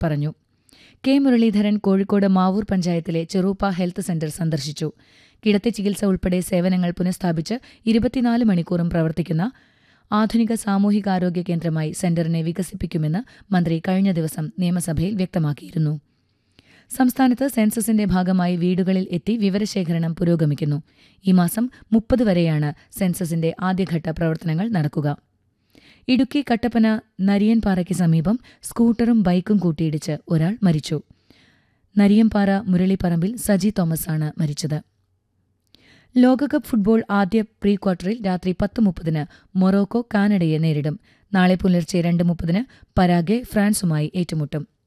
പറഞ്ഞു കെ മുരളീധരൻ കോഴിക്കോട് മാവൂർ പഞ്ചായത്തിലെ Cheruppa health centre സന്ദർശിച്ചു കിടത്തി ചികിത്സ ഉൾപ്പെടെ സേവനങ്ങൾ പുനഃസ്ഥാപിച്ച് ഇരുപത്തിനാല് മണിക്കൂറും പ്രവർത്തിക്കുന്ന ആധുനിക സാമൂഹികാരോഗ്യ കേന്ദ്രമായി സെന്ററിനെ വികസിപ്പിക്കുമെന്ന് മന്ത്രി കഴിഞ്ഞ ദിവസം നിയമസഭയിൽ വ്യക്തമാക്കിയിരുന്നു സംസ്ഥാനത്ത് സെൻസസിന്റെ ഭാഗമായി വീടുകളിൽ എത്തി വിവരശേഖരണം പുരോഗമിക്കുന്നു ഈ മാസം മുപ്പത് വരെയാണ് സെൻസസിന്റെ ആദ്യഘട്ട പ്രവർത്തനങ്ങൾ നടക്കുക ഇടുക്കി കട്ടപ്പന നരിയൻപാറയ്ക്ക് സമീപം സ്കൂട്ടറും ബൈക്കും കൂട്ടിയിടിച്ച് ഒരാൾ മരിച്ചു നരിയംപാറ മുരളിപ്പറമ്പിൽ സജി തോമസാണ് മരിച്ചത് ലോകകപ്പ് ഫുട്ബോൾ ആദ്യ പ്രീ ക്വാർട്ടറിൽ രാത്രി പത്ത് മുപ്പതിന് മൊറോക്കോ കാനഡയെ നേരിടും നാളെ പുലർച്ചെ രണ്ട് മുപ്പതിന് പരാഗെ ഫ്രാൻസുമായി ഏറ്റുമുട്ടും